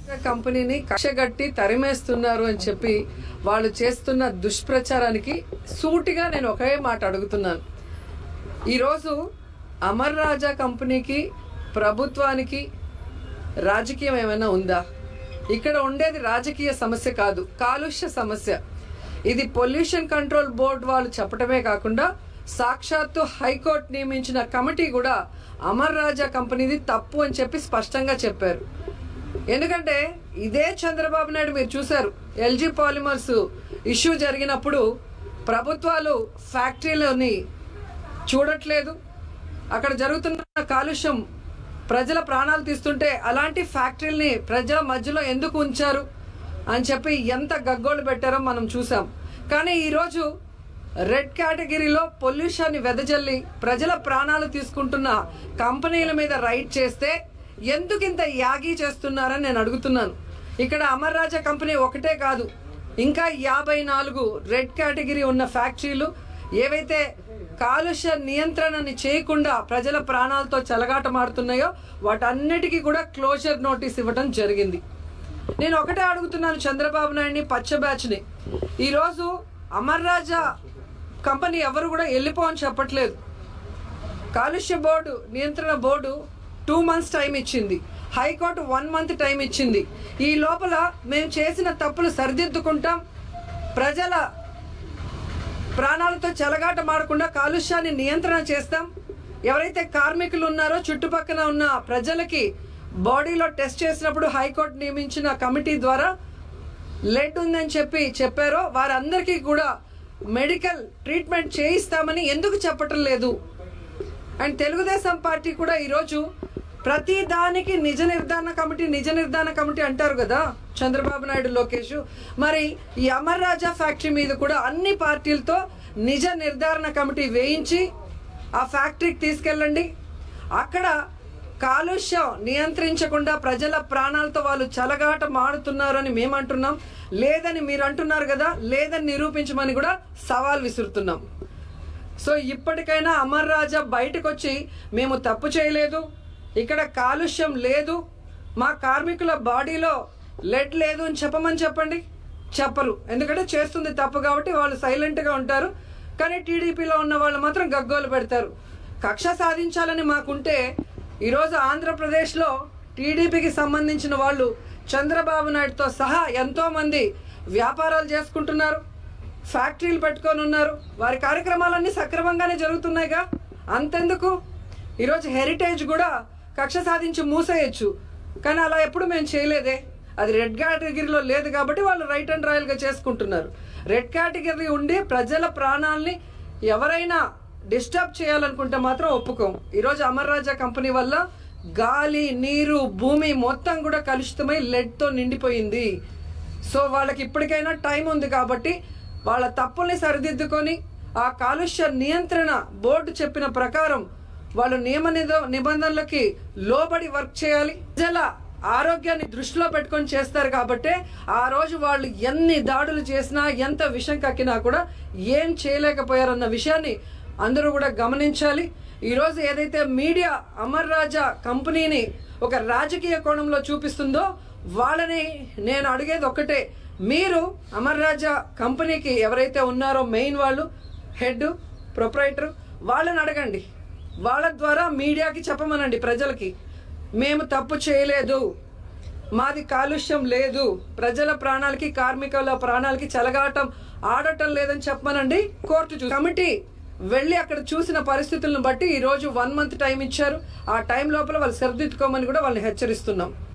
కంపెనీని కక్షగట్టి తరిమేస్తున్నారు అని చెప్పి వాళ్ళు చేస్తున్న దుష్ప్రచారానికి సూటిగా నేను ఒకే మాట అడుగుతున్నాను ఈరోజు అమర్ రాజా కంపెనీకి ప్రభుత్వానికి రాజకీయం ఏమైనా ఉందా ఇక్కడ ఉండేది రాజకీయ సమస్య కాదు కాలుష్య సమస్య ఇది పొల్యూషన్ కంట్రోల్ బోర్డు వాళ్ళు చెప్పటమే కాకుండా సాక్షాత్తు హైకోర్టు నియమించిన కమిటీ కూడా అమర్ రాజా కంపెనీది తప్పు అని చెప్పి స్పష్టంగా చెప్పారు ఎందుకంటే ఇదే చంద్రబాబు నాయుడు మీరు చూశారు ఎల్జీ పాలిమర్స్ ఇష్యూ జరిగినప్పుడు ప్రభుత్వాలు ఫ్యాక్టరీలోని చూడట్లేదు అక్కడ జరుగుతున్న కాలుష్యం ప్రజల ప్రాణాలు తీస్తుంటే అలాంటి ఫ్యాక్టరీల్ని ప్రజల మధ్యలో ఎందుకు ఉంచారు అని చెప్పి ఎంత గగ్గోలు పెట్టారో మనం చూసాం కానీ ఈరోజు రెడ్ కేటగిరీలో పొల్యూషన్ని వెదజల్లి ప్రజల ప్రాణాలు తీసుకుంటున్న కంపెనీల మీద రైడ్ చేస్తే ఎందుకు ఇంత యాగి చేస్తున్నారని నేను అడుగుతున్నాను ఇక్కడ అమర్ రాజా కంపెనీ ఒకటే కాదు ఇంకా యాభై నాలుగు రెడ్ కేటగిరీ ఉన్న ఫ్యాక్టరీలు ఏవైతే కాలుష్య నియంత్రణని చేయకుండా ప్రజల ప్రాణాలతో చెలగాటమాడుతున్నాయో వాటన్నిటికీ కూడా క్లోజర్ నోటీస్ ఇవ్వడం జరిగింది నేను ఒకటే అడుగుతున్నాను చంద్రబాబు నాయుడిని పచ్చ బ్యాచ్ని ఈరోజు అమర్ రాజా కంపెనీ ఎవరు కూడా వెళ్ళిపో అని చెప్పట్లేదు కాలుష్య బోర్డు నియంత్రణ బోర్డు టూ మంత్స్ టైం ఇచ్చింది హైకోర్టు వన్ మంత్ టైం ఇచ్చింది ఈ లోపల మేము చేసిన తప్పులు సరిదిద్దుకుంటాం ప్రజల ప్రాణాలతో చెలగాట మాడకుండా కాలుష్యాన్ని నియంత్రణ చేస్తాం ఎవరైతే కార్మికులు ఉన్నారో చుట్టుపక్కల ఉన్న ప్రజలకి బాడీలో టెస్ట్ చేసినప్పుడు హైకోర్టు నియమించిన కమిటీ ద్వారా లెడ్ ఉందని చెప్పి చెప్పారో వారందరికీ కూడా మెడికల్ ట్రీట్మెంట్ చేయిస్తామని ఎందుకు చెప్పటం లేదు అండ్ తెలుగుదేశం పార్టీ కూడా ఈరోజు ప్రతి దానికి నిజ నిర్ధారణ కమిటీ నిజ నిర్ధారణ కమిటీ అంటారు కదా చంద్రబాబు నాయుడు లోకేష్ మరి ఈ అమర్ రాజా ఫ్యాక్టరీ మీద కూడా అన్ని పార్టీలతో నిజ నిర్ధారణ కమిటీ వేయించి ఆ ఫ్యాక్టరీకి తీసుకెళ్ళండి అక్కడ కాలుష్యం నియంత్రించకుండా ప్రజల ప్రాణాలతో వాళ్ళు చలగాట మాడుతున్నారు అని మేము అంటున్నాం లేదని మీరు అంటున్నారు కదా లేదని నిరూపించమని కూడా సవాల్ విసురుతున్నాం సో ఇప్పటికైనా అమర్ రాజా బయటకు వచ్చి మేము తప్పు చేయలేదు ఇక్కడ కాలుష్యం లేదు మా కార్మికుల బాడీలో లెడ్ లేదు అని చెప్పమని చెప్పండి చెప్పరు ఎందుకంటే చేస్తుంది తప్పు కాబట్టి వాళ్ళు సైలెంట్గా ఉంటారు కానీ టీడీపీలో ఉన్న వాళ్ళు మాత్రం గగ్గోలు పెడతారు కక్ష సాధించాలని మాకుంటే ఈరోజు ఆంధ్రప్రదేశ్లో టీడీపీకి సంబంధించిన వాళ్ళు చంద్రబాబు నాయుడుతో సహా ఎంతో మంది వ్యాపారాలు చేసుకుంటున్నారు ఫ్యాక్టరీలు పెట్టుకొని ఉన్నారు వారి కార్యక్రమాలన్నీ సక్రమంగానే జరుగుతున్నాయిగా అంతెందుకు ఈరోజు హెరిటేజ్ కూడా కక్ష సాధించి మూసేయచ్చు కానీ అలా ఎప్పుడు మేము చేయలేదే అది రెడ్ కేటగిరీలో లేదు కాబట్టి వాళ్ళు రైట్ అండ్ రాయల్గా చేసుకుంటున్నారు రెడ్ కేటగిరీ ఉండి ప్రజల ప్రాణాల్ని ఎవరైనా డిస్టర్బ్ చేయాలనుకుంటే మాత్రం ఒప్పుకోం ఈరోజు అమర్ రాజా కంపెనీ వల్ల గాలి నీరు భూమి మొత్తం కూడా కలుషితమై లెడ్తో నిండిపోయింది సో వాళ్ళకి ఇప్పటికైనా టైం ఉంది కాబట్టి వాళ్ళ తప్పుల్ని సరిదిద్దుకొని ఆ కాలుష్య నియంత్రణ బోర్డు చెప్పిన ప్రకారం వాళ్ళు నియమ నిద- నిబంధనలకి లోబడి వర్క్ చేయాలి ప్రజల ఆరోగ్యాన్ని దృష్టిలో పెట్టుకొని చేస్తారు కాబట్టి ఆ రోజు వాళ్ళు ఎన్ని దాడులు చేసినా ఎంత విషం కక్కినా కూడా ఏం చేయలేకపోయారన్న విషయాన్ని అందరూ కూడా గమనించాలి ఈరోజు ఏదైతే మీడియా అమర్ రాజా కంపెనీని ఒక రాజకీయ కోణంలో చూపిస్తుందో వాళ్ళని నేను అడిగేది ఒక్కటే మీరు అమర్ రాజా కంపెనీకి ఎవరైతే ఉన్నారో మెయిన్ వాళ్ళు హెడ్ ప్రొపరైటర్ వాళ్ళని అడగండి వాళ్ళ ద్వారా మీడియాకి చెప్పమనండి ప్రజలకి మేము తప్పు చేయలేదు మాది కాలుష్యం లేదు ప్రజల ప్రాణాలకి కార్మికుల ప్రాణాలకి చెలగాటం ఆడటం లేదని చెప్పమనండి కోర్టు చూ కమిటీ వెళ్ళి అక్కడ చూసిన పరిస్థితులను బట్టి ఈ రోజు వన్ మంత్ టైం ఇచ్చారు ఆ టైం లోపల వాళ్ళు సరిదిద్దుకోమని కూడా వాళ్ళని హెచ్చరిస్తున్నాం